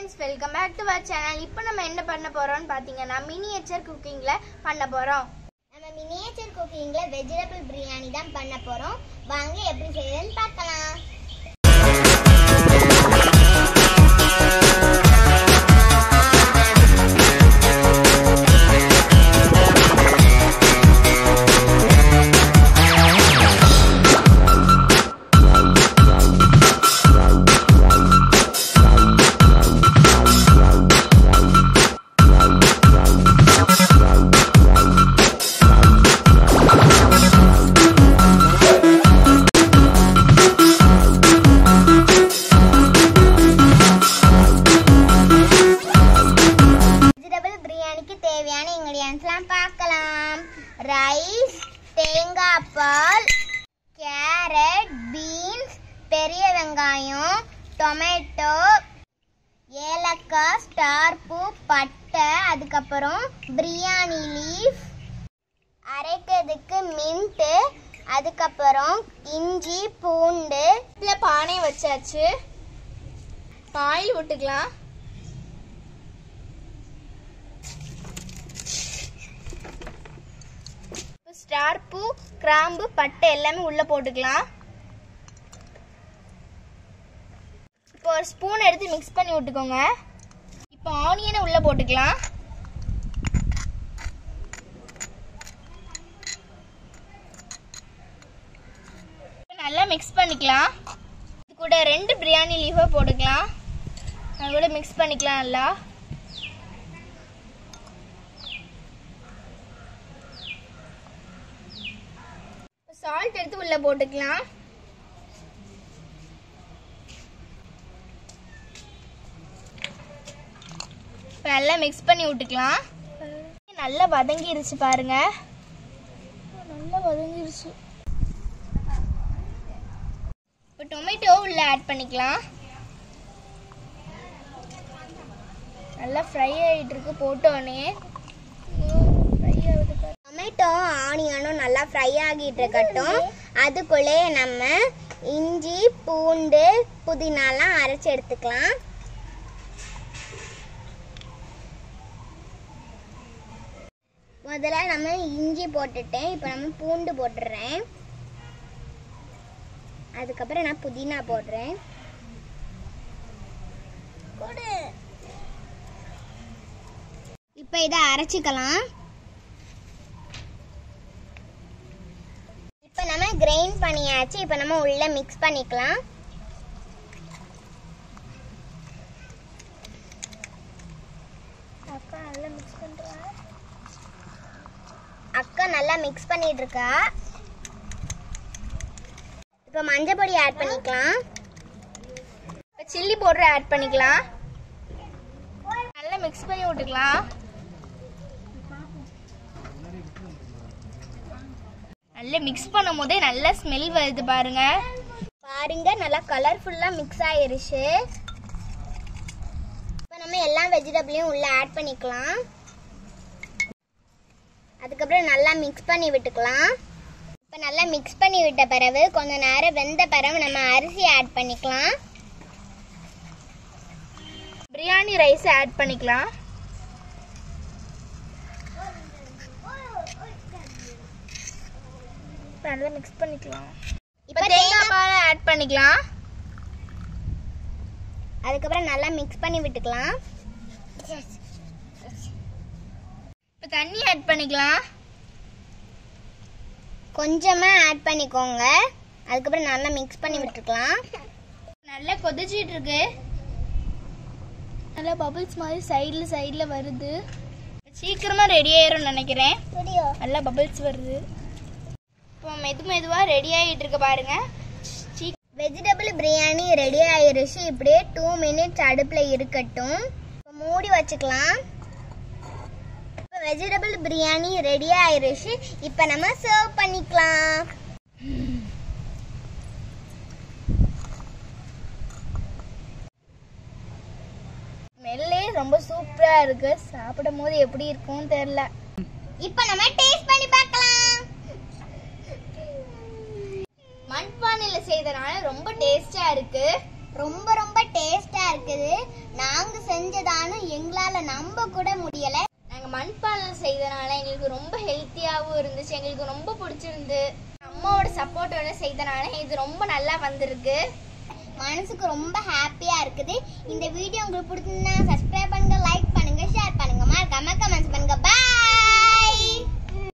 Friends welcome back to our channel இப்போ நம்ம என்ன பண்ண போறோம்னு பார்த்தீங்கன்னா மினியேச்சர் குக்கிங்கில் பண்ண போறோம் நம்ம மினியேச்சர் குக்கிங்ல வெஜிடபிள் பிரியாணி தான் பண்ண போறோம் வாங்க எப்படி செய்யறதுன்னு பார்க்கலாம் வெஜிடபிள் பிரியாணிக்கு தேவையான இன்கிரிடியன்ஸ்லாம் பார்க்கலாம் ரைஸ் தேங்காய் பால் கேரட் பீன்ஸ் பெரிய வெங்காயம் டொமேட்டோ ஏலக்காய் ஸ்டார் பூ பட்டை அதுக்கப்புறம் பிரியாணி லீஃப் அரைக்கிறதுக்கு மின்ட்டு அதுக்கப்புறம் இஞ்சி பூண்டு இதில் பானை வச்சாச்சு ஆயில் விட்டுக்கலாம் இப்போ ஸ்டார் பூ கிராம்பு பட்டை எல்லாமே உள்ளே போட்டுக்கலாம் இப்போ ஒரு ஸ்பூன் எடுத்து மிக்ஸ் பண்ணி விட்டுக்கோங்க இப்போ ஆனியனை உள்ளே போட்டுக்கலாம் இப்போ நல்லா மிக்ஸ் பண்ணிக்கலாம் இது கூட ரெண்டு பிரியாணி லீஃபை போட்டுக்கலாம் அது கூட மிக்ஸ் பண்ணிக்கலாம் நல்லா சால்ட் எடுத்து உள்ள போட்டுக்கலாம் இப்போ நல்லா மிக்ஸ் பண்ணி விட்டுக்கலாம் நல்லா வதங்கிருச்சு பாருங்க நல்லா வதங்கிருச்சு இப்போ டொமேட்டோ உள்ள ஆட் பண்ணிக்கலாம் நல்லா ஃப்ரை ஆகிட்டு இருக்கு போட்டோன்னே ஃப்ரை ஆகுது பாரு. டொமேட்டோ ஆனியனும் நல்லா ஃப்ரை ஆகிட்டு இருக்கட்டும் அதுக்குள்ளே நம்ம இஞ்சி பூண்டு புதினாலாம் அரைச்சி எடுத்துக்கலாம் முதல்ல நம்ம இஞ்சி போட்டுட்டேன் இப்போ நம்ம பூண்டு போட்டுடுறேன் அதுக்கப்புறம் நான் புதினா போடுறேன் கொடு இப்போ இதை அரைச்சிக்கலாம் இப்போ நம்ம கிரைண்ட் பண்ணியாச்சு இப்போ நம்ம உள்ள மிக்ஸ் பண்ணிக்கலாம் அக்கா நல்லா மிக்ஸ் பண்ணுறேன் அக்கா நல்லா மிக்ஸ் பண்ணிட்டு இருக்கா இப்போ மஞ்சள் பொடி ஆட் பண்ணிக்கலாம் இப்போ சில்லி பவுடர் ஆட் பண்ணிக்கலாம் நல்லா மிக்ஸ் பண்ணி விட்டுக்கலாம் நல்லா மிக்ஸ் பண்ணும் போதே நல்ல ஸ்மெல் வருது பாருங்க பாருங்க நல்லா கலர்ஃபுல்லா மிக்ஸ் ஆயிருச்சு இப்போ நம்ம எல்லா வெஜிடபிளையும் உள்ள ஆட் பண்ணிக்கலாம் அதுக்கப்புறம் நல்லா மிக்ஸ் பண்ணி விட்டுக்கலாம் இப்போ நல்லா மிக்ஸ் பண்ணி விட்ட பிறகு கொஞ்ச நேரம் வெந்த பிறகு நம்ம அரிசி ஆட் பண்ணிக்கலாம் பிரியாணி ரைஸ் ஆட் பண்ணிக்கலாம் இப்போ நல்லா மிக்ஸ் பண்ணிக்கலாம் இப்போ இப்போ தேங்காய் பால் ஆட் பண்ணிக்கலாம் அதுக்கப்புறம் நல்லா மிக்ஸ் பண்ணி விட்டுக்கலாம் இப்போ தண்ணி ஆட் பண்ணிக்கலாம் கொஞ்சமா ஆட் பண்ணிக்கோங்க அதுக்கப்புறம் நல்லா மிக்ஸ் பண்ணி விட்டுக்கலாம் நல்லா கொதிச்சிட்டு இருக்கு நல்லா பபிள்ஸ் மாதிரி சைடில் சைடில் வருது சீக்கிரமாக ரெடி ஆயிரும்னு நினைக்கிறேன் நல்லா பபிள்ஸ் வருது இப்போ மெது மெதுவாக ரெடி ஆகிட்டு இருக்கு பாருங்க சீ வெஜிடபிள் பிரியாணி ரெடி ஆயிருச்சு இப்படியே டூ மினிட்ஸ் அடுப்பில் இருக்கட்டும் இப்போ மூடி வச்சுக்கலாம் இப்போ வெஜிடபிள் பிரியாணி ரெடி ஆயிருச்சு இப்போ நம்ம சர்வ் பண்ணிக்கலாம் ஸ்மெல்லே ரொம்ப சூப்பராக இருக்கு சாப்பிடும் போது எப்படி இருக்கும்னு தெரில இப்போ நம்ம டேஸ்ட் பண்ணி பார்க்கலாம் மண்பானையில் செய்தனால ரொம்ப டேஸ்டாக இருக்கு ரொம்ப ரொம்ப டேஸ்டா இருக்குது நாங்க செஞ்ச எங்களால நம்ப கூட முடியல நாங்கள் மண்பாலம் செய்தனால எங்களுக்கு ரொம்ப ஹெல்த்தியாகவும் இருந்துச்சு எங்களுக்கு ரொம்ப பிடிச்சிருந்து அம்மாவோட சப்போர்ட்டோட செய்தனால இது ரொம்ப நல்லா வந்திருக்கு மனசுக்கு ரொம்ப ஹாப்பியா இருக்குது இந்த வீடியோ உங்களுக்கு பிடிச்சிருந்தா சப்ஸ்கிரைப்